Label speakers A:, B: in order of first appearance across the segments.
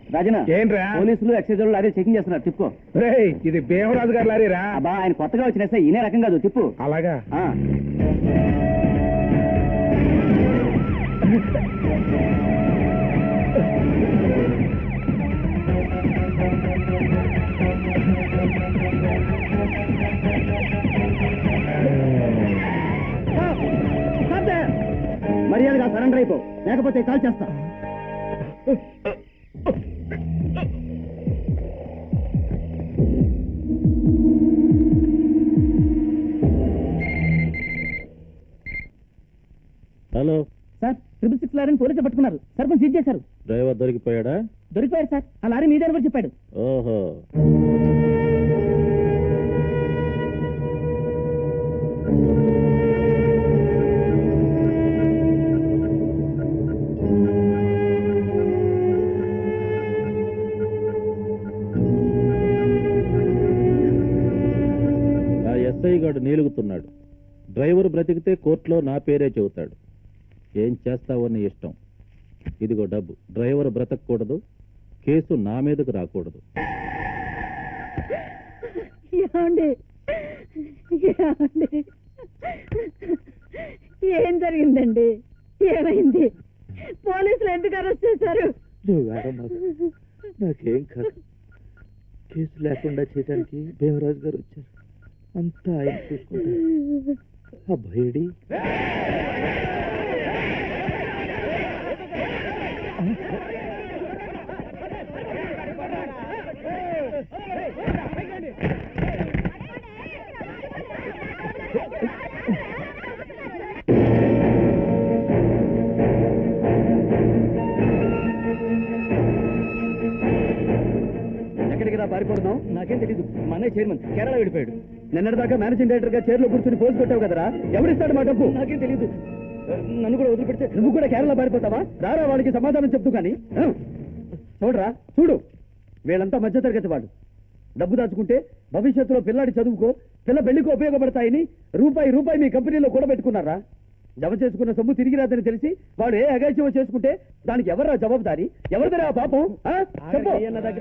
A: రాజనా
B: ఏంట్రా?
A: పోలీసులు ఎక్సైజ్ వాళ్ళు లారీ చెకింగ్ చేస్తున్నారు తిప్పు
B: రేయ్ ఇది భీమరాజు గారు లారీరా
A: అబ్బా ఆయన కొత్తగా వచ్చిన ఎస్ఐ ఈయనే రకం కాదు తిప్పు
B: అలాగా
A: ఆ. మర్యాదగా సరెండర్ అయిపో లేకపోతే కాల్ చేస్తా
C: హలో
A: సార్ ట్రిపుల్ సిక్స్ లారీని పోలీసులు పట్టుకున్నారు సర్పంచ్ సీజ్ చేశారు
C: డ్రైవర్ దొరికిపోయాడా
A: దొరికిపోయారు సార్ ఆ లారీ మీదే కూడా చెప్పాడు
C: ఓహో ఆ ఎస్ఐ గాడు నీలుగుతున్నాడు డ్రైవర్ బ్రతికితే కోర్టులో నా పేరే చెబుతాడు ఏం చేస్తావో నీ ఇష్టం ఇదిగో డబ్బు డ్రైవర్ బ్రతకూడదు కేసు నా మీదకు రాకూడదు
D: ఏమండి ఏమండి ఏం జరిగిందండి ఏమైంది పోలీసులు ఎందుకు అరెస్ట్ చేశారు
C: నాకేం కాదు కేసు లేకుండా చేయడానికి భీమరాజు గారు వచ్చారు అంతా ఆయన చూసుకుంటారు ఆ భయడి
A: ఎక్కడికి రా పారిపోతున్నావు నాకేం తెలీదు మా అన్నయ్య చైర్మన్ కేరళ వెళ్ళిపోయాడు నిన్నటిదాకా మేనేజింగ్ డైరెక్టర్ గా చైర్లో కూర్చొని పోజు కొట్టావు కదరా ఎవరిస్తాడు మా డబ్బు నాకేం తెలీదు నన్ను కూడా వదిలిపెడితే నువ్వు కూడా కేరళ పారిపోతావా రారా వాళ్ళకి సమాధానం చెప్తూ కానీ ఆ? చూడరా చూడు వీళ్ళంతా మధ్యతరగతి వాళ్ళు డబ్బు దాచుకుంటే భవిష్యత్తులో పిల్లాడి చదువుకో పిల్ల పెళ్లికి ఉపయోగపడతాయని రూపాయి రూపాయి మీ కంపెనీలో కూడా పెట్టుకున్నారా జమ చేసుకున్న సొమ్ము తిరిగి రాదని తెలిసి వాడు ఏ అగాచ్యమో చేసుకుంటే దానికి ఎవరా జవాబుదారి ఎవరిదరా ఆ పాపం ఆ? చెప్పు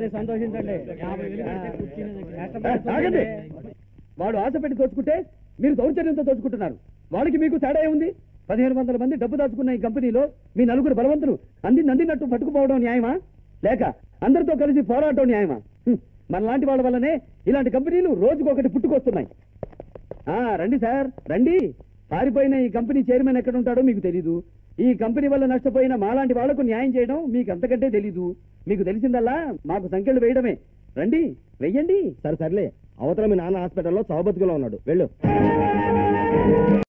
A: ఆ, ఆగండి వాడు ఆశ పెట్టి దోచుకుంటే మీరు దౌర్జన్యంతో దోచుకుంటున్నారు వాడికి మీకు తేడా ఏముంది పదిహేను వందల మంది డబ్బు దాచుకున్న ఈ కంపెనీలో మీ నలుగురు బలవంతులు అంది నందినట్టు పట్టుకుపోవడం న్యాయమా లేక అందరితో కలిసి పోరాటం న్యాయమా హ్మ్. మనలాంటి వాళ్ళ వల్లనే ఇలాంటి కంపెనీలు రోజుకొకటి పుట్టుకొస్తున్నాయి ఆ రండి సార్ రండి పారిపోయిన ఈ కంపెనీ చైర్మన్ ఎక్కడ ఉంటాడో మీకు తెలీదు ఈ కంపెనీ వల్ల నష్టపోయిన మాలాంటి వాళ్లకు న్యాయం చేయడం మీకు అంతకంటే తెలీదు మీకు తెలిసిందల్లా మాకు సంఖ్యలు వేయడమే రండి వెయ్యండి
B: సరే సర్లే అవతల మీ నాన్న హాస్పిటల్లో చౌబతుకులో ఉన్నాడు వెళ్ళు